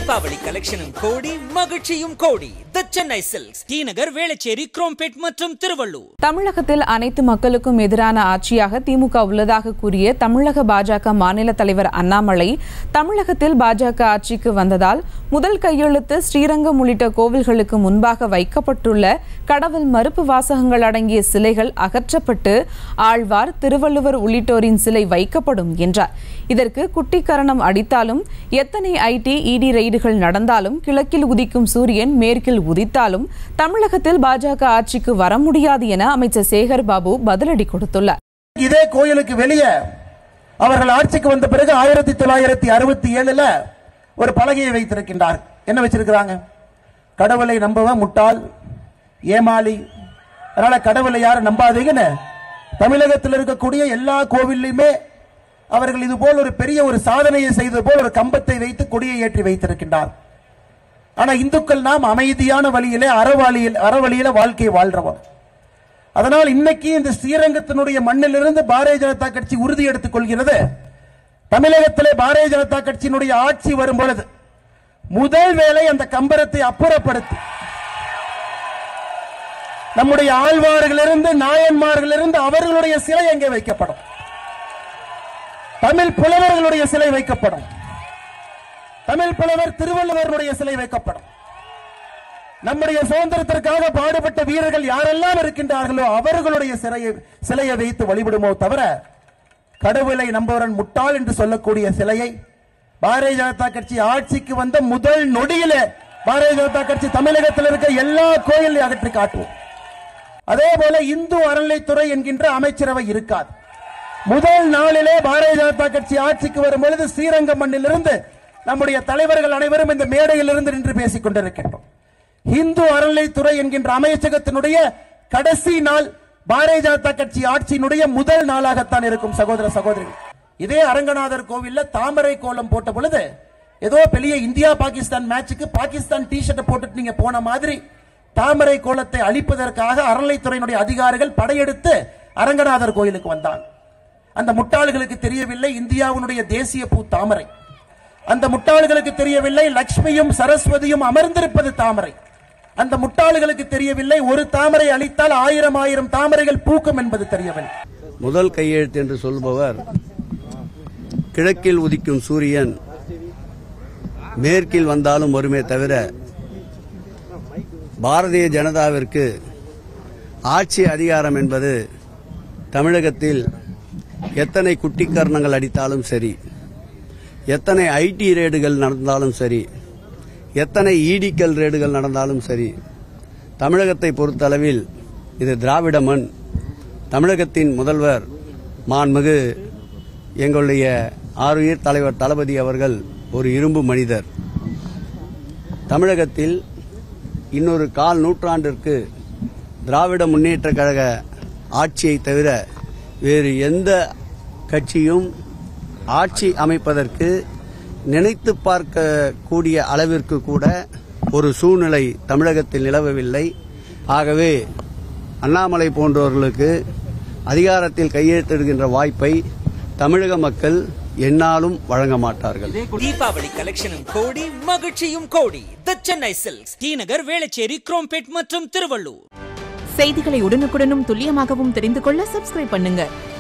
தீபாவளி கலெக்ஷனும் கோடி மகிழ்ச்சியும் கோடி the Chennai silks T Nagar Velachery Chromepet மற்றும் திருவள்ளூர் தமிழகத்தில் அனைத்து மக்களுக்கும் எதிரான ஆட்சியாக திமுக உள்ளதாக கூறிய தமிழக பாஜக மாநில தலைவர் அண்ணாமலை தமிழகத்தில் பாஜக ஆட்சிக்கு வந்ததால் முதல் கையெழுத்து ஸ்ரீரங்கம் உள்ளிட்ட கோவில்களுக்கு முன்பாக வைக்கப்பட்டுள்ள கடவுள் மறுப்பு வாசகங்கள் அடங்கிய சிலைகள் அகற்றப்பட்டு ஆழ்வார் திருவள்ளுவர் உள்ளிட்டோரின் சிலை வைக்கப்படும் என்றார் இதற்கு குட்டிக்கரணம் அடித்தாலும் எத்தனை ஐடி இடி ரெய்டுகள் நடந்தாலும் கிழக்கில் உதிக்கும் சூரியன் மேற்கில் உதித்தாலும் தமிழகத்தில் பாஜக ஆட்சிக்கு வர முடியாது என அமைச்சர் சேகர் பாபு பதிலடி கொடுத்துள்ளார் இதே கோயிலுக்கு வெளியே அவர்கள் ஆட்சிக்கு வந்த பிறகு ஆயிரத்தி தொள்ளாயிரத்தி அறுபத்தி ஏழுல ஒரு பலகையை வைத்திருக்கின்றார் என்ன வச்சிருக்கிறாங்க கடவுளை நம்பவன் முட்டாள் ஏமாளி அதனால கடவுளை யாரும் நம்பாதீங்கன்னு தமிழகத்தில் இருக்கக்கூடிய எல்லா கோவில்லையுமே அவர்கள் இது போல் ஒரு பெரிய ஒரு சாதனையை செய்தது போல் ஒரு கம்பத்தை வைத்து கொடியை ஏற்றி வைத்திருக்கின்றார் ஆனா இந்துக்கள் நாம் அமைதியான வழியிலே அறவழியில் அறவழியில வாழ்க்கையை வாழ்றவன் அதனால் இன்னைக்கு இந்த ஸ்ரீரங்கத்தினுடைய மண்ணிலிருந்து பாரதிய ஜனதா கட்சி உறுதி எடுத்துக் கொள்கிறது தமிழகத்திலே பாரதிய ஜனதா கட்சியினுடைய ஆட்சி வரும் பொழுது முதல் வேலை அந்த கம்பரத்தை அப்புறப்படுத்தி நம்முடைய ஆழ்வார்களிலிருந்து நாயன்மார்களிலிருந்து அவர்களுடைய சிலை எங்கே வைக்கப்படும் தமிழ் புலவர்களுடைய சிலை வைக்கப்படும் தமிழ் புலவர் திருவள்ளுவருடைய சிலை வைக்கப்படும் நம்முடைய சுதந்திரத்திற்காக பாடுபட்ட வீரர்கள் யாரெல்லாம் இருக்கின்றார்களோ அவர்களுடைய சிலையை சிலையை வைத்து வழிபடுமோ தவிர கடவுளை நம்பவரன் முட்டாள் என்று சொல்லக்கூடிய சிலையை பாரதிய ஜனதா கட்சி ஆட்சிக்கு வந்த முதல் நொடியிலே பாரதிய ஜனதா கட்சி தமிழகத்தில் இருக்க எல்லா கோயிலையும் அகற்றி காட்டுவோம் அதே போல இந்து அறநிலைத்துறை என்கின்ற அமைச்சரவை இருக்காது முதல் நாளிலே பாரதிய ஜனதா கட்சி ஆட்சிக்கு வரும் பொழுது ஸ்ரீரங்கம் மண்ணிலிருந்து நம்முடைய தலைவர்கள் அனைவரும் இந்த மேடையில் இருந்து நின்று பேசிக் கொண்டிருக்கின்றோம் இந்து அறநிலைத்துறை என்கின்ற அமைச்சகத்தினுடைய கடைசி நாள் பாரதிய ஜனதா கட்சி ஆட்சியினுடைய முதல் நாளாகத்தான் இருக்கும் சகோதர சகோதரிகள் இதே அரங்கநாதர் கோவில்ல தாமரை கோலம் போட்ட பொழுது ஏதோ பெரிய இந்தியா பாகிஸ்தான் மேட்சுக்கு பாகிஸ்தான் டி ஷர்ட் போட்டுட்டு நீங்க போன மாதிரி தாமரை கோலத்தை அழிப்பதற்காக அறநிலைத்துறையினுடைய அதிகாரிகள் படையெடுத்து அரங்கநாதர் கோயிலுக்கு வந்தாங்க அந்த முட்டாள்களுக்கு தெரியவில்லை இந்தியாவினுடைய தேசிய பூ தாமரை அந்த முட்டாள்களுக்கு தெரியவில்லை லட்சுமியும் சரஸ்வதியும் அமர்ந்திருப்பது தாமரை அந்த முட்டாள்களுக்கு தெரியவில்லை ஒரு தாமரை அளித்தால் ஆயிரம் ஆயிரம் தாமரைகள் பூக்கும் என்பது தெரியவில்லை முதல் கையெழுத்து என்று சொல்பவர் கிழக்கில் உதிக்கும் சூரியன் மேற்கில் வந்தாலும் வருமே தவிர பாரதிய ஜனதாவிற்கு ஆட்சி அதிகாரம் என்பது தமிழகத்தில் எத்தனை குட்டிக்கரணங்கள் அடித்தாலும் சரி எத்தனை ஐடி ரேடுகள் நடந்தாலும் சரி எத்தனை ஈடிக்கல் ரேடுகள் நடந்தாலும் சரி தமிழகத்தை பொறுத்தளவில் இது திராவிட மண் தமிழகத்தின் முதல்வர் மாண்புமிகு எங்களுடைய ஆறுயிர் தலைவர் தளபதி அவர்கள் ஒரு இரும்பு மனிதர் தமிழகத்தில் இன்னொரு கால் நூற்றாண்டிற்கு திராவிட முன்னேற்றக் கழக ஆட்சியை தவிர வேறு எந்த கட்சியும் ஆட்சி அமைப்பதற்கு நினைத்து பார்க்கக்கூடிய அளவிற்கு கூட ஒரு சூழ்நிலை தமிழகத்தில் நிலவவில்லை ஆகவே அண்ணாமலை போன்றவர்களுக்கு அதிகாரத்தில் கையெழுத்திடுகின்ற வாய்ப்பை தமிழக மக்கள் எந்நாளும் வழங்க மாட்டார்கள் தீபாவளி கலெக்ஷனும் கோடி மகிழ்ச்சியும் கோடி the Chennai silks T Nagar Velachery Chromepet மற்றும் திருவள்ளூர் செய்திகளை உடனுக்குடனும் துல்லியமாகவும் தெரிந்து கொள்ள சப்ஸ்கிரைப் பண்ணுங்க